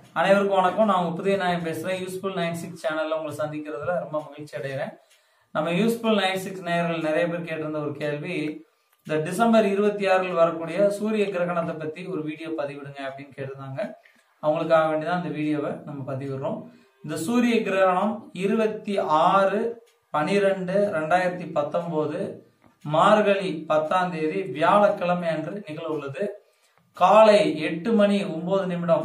அனைவருக்கும் வணக்கம் நான் உங்க புதிய நாயம் பேசுறேன் யூஸ்ஃபுல் நைன் சிக்ஸ் சேனல்ல உங்களை சந்திக்கிறதுல ரொம்ப மகிழ்ச்சி அடைகிறேன் நம்ம யூஸ்ஃபுல் நைன் சிக்ஸ் நேயர்கள் நிறைய பேர் கேட்டிருந்த ஒரு கேள்வி இந்த டிசம்பர் இருபத்தி ஆறில் வரக்கூடிய சூரிய கிரகணத்தை பத்தி ஒரு வீடியோ பதிவிடுங்க அப்படின்னு கேட்டிருந்தாங்க அவங்களுக்காக வேண்டிதான் இந்த வீடியோவை நம்ம பதிவிடுறோம் இந்த சூரிய கிரகணம் இருபத்தி ஆறு பனிரெண்டு ரெண்டாயிரத்தி பத்தொன்பது மார்கழி பத்தாம் தேதி வியாழக்கிழமை அன்று நிகழ உள்ளது காலை எட்டு மணி ஒன்பது நிமிடம்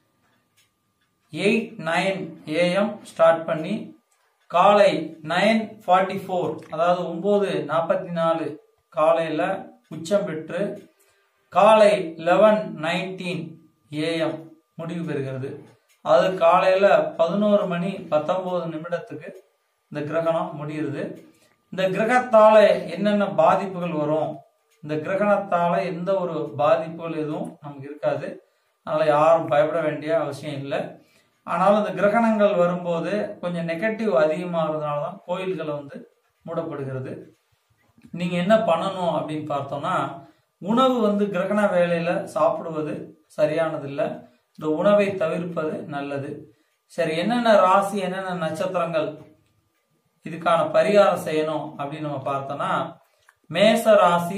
எயிட் நைன் ஏஎம் ஸ்டார்ட் பண்ணி காலை நைன் ஃபார்ட்டி ஃபோர் அதாவது ஒம்பது நாற்பத்தி நாலு காலையில் உச்சம் பெற்று காலை லெவன் நைன்டீன் ஏஎம் முடிவு பெறுகிறது அது காலையில் பதினோரு மணி பத்தொம்போது நிமிடத்துக்கு இந்த கிரகணம் முடியுது இந்த கிரகத்தால என்னென்ன பாதிப்புகள் வரும் இந்த கிரகணத்தால எந்த ஒரு பாதிப்புகள் எதுவும் நமக்கு இருக்காது அதனால யாரும் பயப்பட வேண்டிய அவசியம் இல்லை ஆனாலும் இந்த கிரகணங்கள் வரும்போது கொஞ்சம் நெகட்டிவ் அதிகமாகிறதுனால தான் கோயில்களை வந்து மூடப்படுகிறது நீங்க என்ன பண்ணணும் அப்படின்னு பார்த்தோம்னா உணவு வந்து கிரகண வேளையில சாப்பிடுவது சரியானது இல்லை இந்த உணவை தவிர்ப்பது நல்லது சரி என்னென்ன ராசி என்னென்ன நட்சத்திரங்கள் இதுக்கான பரிகாரம் செய்யணும் அப்படின்னு நம்ம பார்த்தோம்னா மேச ராசி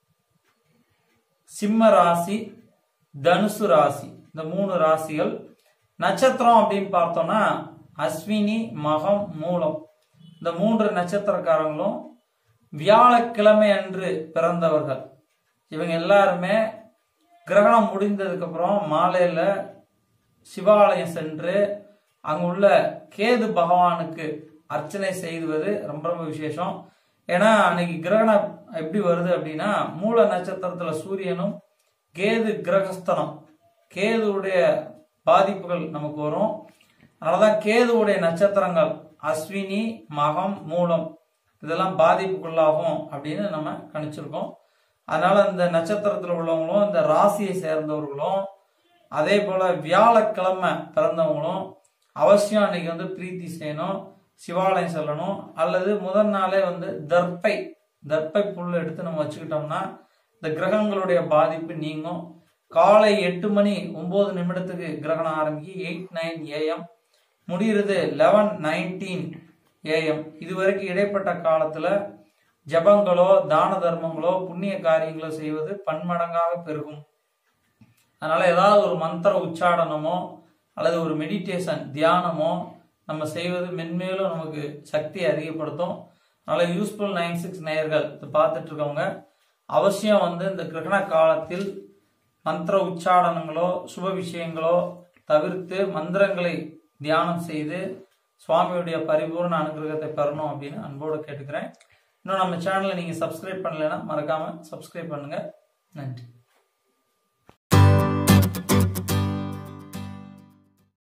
சிம்ம ராசி தனுசு ராசி இந்த மூணு ராசிகள் நட்சத்திரம் அப்படின்னு பார்த்தோம்னா அஸ்வினி மகம் மூலம் இந்த மூன்று நட்சத்திரக்காரங்களும் வியாழக்கிழமை அன்று பிறந்தவர்கள் இவங்க எல்லாருமே கிரகணம் முடிந்ததுக்கு அப்புறம் மாலையில சிவாலயம் சென்று அங்க உள்ள கேது பகவானுக்கு அர்ச்சனை செய்வது ரொம்ப ரொம்ப விசேஷம் ஏன்னா அன்னைக்கு கிரகணம் எப்படி வருது அப்படின்னா மூல நட்சத்திரத்துல சூரியனும் கேது கிரகஸ்தனம் கேதுவுடைய பாதிப்புகள் நமக்கு வரும் அதனாலதான் கேதுவுடைய நட்சத்திரங்கள் அஸ்வினி மகம் மூலம் இதெல்லாம் பாதிப்புக்குள்ளாகும் அப்படின்னு நம்ம கணிச்சிருக்கோம் அதனால இந்த நட்சத்திரத்தில் உள்ளவங்களும் இந்த ராசியை சேர்ந்தவர்களும் அதே போல வியாழக்கிழமை பிறந்தவங்களும் அவசியம் அன்னைக்கு வந்து பிரீத்தி செய்யணும் சிவாலயம் செல்லணும் அல்லது முதல் நாளே வந்து தர்ப்பை தர்ப்பை புல் எடுத்து நம்ம வச்சுக்கிட்டோம்னா இந்த கிரகங்களுடைய பாதிப்பு நீங்கும் காலை எட்டு மணி ஒன்பது நிமிடத்துக்கு கிரகணம் ஆரம்பிக்கி எயிட் நைன் ஏஎம் முடிகிறது லெவன் நைன்டீன் ஏஎம் இதுவரைக்கும் இடைப்பட்ட காலத்துல ஜபங்களோ தான தர்மங்களோ புண்ணிய காரியங்களோ செய்வது பன்மடங்காக பெருகும் அதனால ஏதாவது ஒரு மந்திர உச்சாடனமோ அல்லது ஒரு மெடிடேஷன் தியானமோ நம்ம செய்வது மென்மேலும் நமக்கு சக்தி அதிகப்படுத்தும் அதனால யூஸ்ஃபுல் நைன் சிக்ஸ் நேயர்கள் இதை பார்த்துட்டு இருக்கவங்க அவசியம் வந்து இந்த கிரகண காலத்தில் மந்திர உச்சாடனங்களோ சுப விஷயங்களோ தவிர்த்து மந்திரங்களை தியானம் செய்து சுவாமியுடைய பரிபூர்ண அனுகிரகத்தை பெறணும் அப்படின்னு அன்போடு கேட்டுக்கிறேன் இன்னும் நம்ம சேனலை நீங்கள் சப்ஸ்கிரைப் பண்ணலைன்னா மறக்காமல் சப்ஸ்கிரைப் பண்ணுங்கள் நன்றி